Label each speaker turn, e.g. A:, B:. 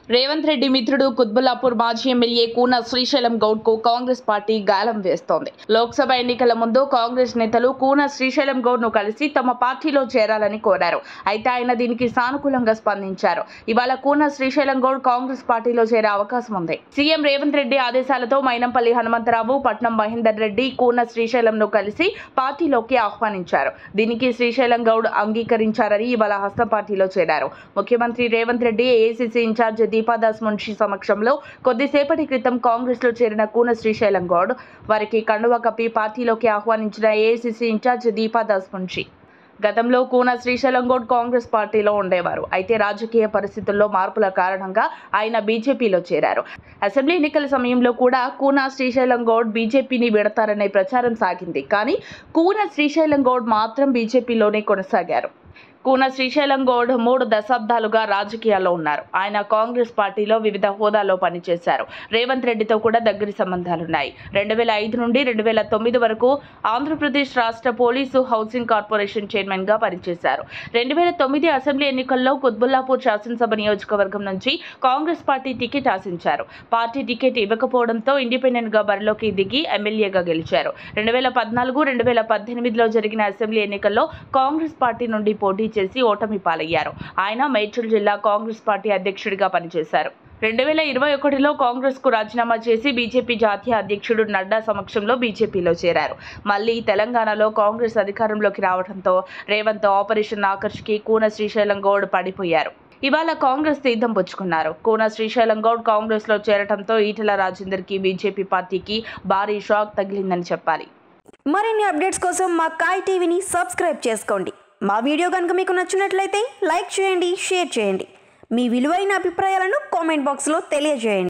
A: రేవంత్ రెడ్డి మిత్రుడు కుత్బుల్లాపూర్ మాజీ ఎమ్మెల్యే కూన శ్రీశైలం గౌడ్ కు కాంగ్రెస్ పార్టీ గాలం వేస్తోంది లోక్సభ ఎన్నికల ముందు కాంగ్రెస్ నేతలు కూన శ్రీశైలం గౌడ్ ను కలిసి తమ పార్టీలో చేరాలని కోరారు అయితే ఆయన దీనికి సానుకూలంగా స్పందించారు ఇవాళ కూన శ్రీశైలం గౌడ్ కాంగ్రెస్ పార్టీలో చేరే అవకాశం ఉంది సీఎం రేవంత్ రెడ్డి ఆదేశాలతో మైనంపల్లి హనుమంతరావు పట్నం మహేందర్ రెడ్డి కూన శ్రీశైలం ను కలిసి పార్టీలోకి ఆహ్వానించారు దీనికి శ్రీశైలం గౌడ్ అంగీకరించారని ఇవాళ హస్తం పార్టీలో చేరారు ముఖ్యమంత్రి రేవంత్ రెడ్డి ఏఐసిసి ఇన్ఛార్జ్ దీపాదాస్ మున్షి సమక్షంలో కొద్దిసేపటి క్రితం కాంగ్రెస్ లో చేరిన కూన శ్రీశైలం గౌడ్ వారికి కండువా కప్పి పార్టీలోకి ఆహ్వానించిన ఏఐసిసి ఇన్ఛార్జ్ దీపాదాస్ మున్షి గతంలో కూన శ్రీశైలం గౌడ్ కాంగ్రెస్ పార్టీలో ఉండేవారు అయితే రాజకీయ పరిస్థితుల్లో మార్పుల కారణంగా ఆయన బీజేపీలో చేరారు అసెంబ్లీ ఎన్నికల సమయంలో కూడా కూన శ్రీశైలం గౌడ్ బీజేపీని విడతారనే ప్రచారం సాగింది కానీ కూన శ్రీశైలం గౌడ్ మాత్రం బీజేపీలోనే కొనసాగారు కూన శ్రీశైలం గౌడ్ మూడు దశాబ్దాలుగా రాజకీయాల్లో ఉన్నారు ఆయన కాంగ్రెస్ పార్టీలో వివిధ హోదాలో పనిచేశారు రేవంత్ రెడ్డితో కూడా దగ్గరి సంబంధాలున్నాయి రెండు వేల ఐదు నుండి రెండు వేల తొమ్మిది వరకు ఆంధ్రప్రదేశ్ రాష్ట్ర పోలీసు హౌసింగ్ కార్పొరేషన్ చైర్మన్ గా పనిచేశారు రెండు వేల తొమ్మిది అసెంబ్లీ ఎన్నికల్లో కుత్బుల్లాపూర్ శాసనసభ నియోజకవర్గం నుంచి కాంగ్రెస్ పార్టీ టికెట్ ఆశించారు పార్టీ టికెట్ ఇవ్వకపోవడంతో ఇండిపెండెంట్ గా బరిలోకి దిగి ఎమ్మెల్యేగా గెలిచారు రెండు వేల పద్నాలుగు రెండు వేల పద్దెనిమిదిలో జరిగిన అసెంబ్లీ ఎన్నికల్లో కాంగ్రెస్ పార్టీ నుండి పోటీ చేసి ఓటమి పాలయ్యారు ఆయన మేడ్చల్ జిల్లా కాంగ్రెస్ పార్టీ అధ్యక్షుడిగా పనిచేశారు రెండు వేల ఇరవై ఒకటిలో కాంగ్రెస్ కు రాజీనామా చేసి బీజేపీ జాతీయ అధ్యక్షుడు నడ్డా సమక్షంలో బీజేపీలో చేరారు మళ్ళీ తెలంగాణలో కాంగ్రెస్ అధికారంలోకి రావడంతో రేవంత్ ఆపరేషన్ ఆకర్ష్కి కూన శ్రీశైలం గౌడ్ పడిపోయారు ఇవాళ కాంగ్రెస్ తీర్థం పుచ్చుకున్నారు కూన శ్రీశైలం గౌడ్ కాంగ్రెస్ లో చేరటంతో ఈటల రాజేందర్ కి బీజేపీ పార్టీకి భారీ షాక్ తగిలిందని చెప్పాలి
B: మరిన్ని అప్డేట్స్ కోసం మా కాయ్ టీవీని సబ్స్క్రైబ్ చేసుకోండి మా వీడియో కనుక మీకు నచ్చినట్లయితే లైక్ చేయండి షేర్ చేయండి మీ విలువైన అభిప్రాయాలను కామెంట్ బాక్స్లో తెలియజేయండి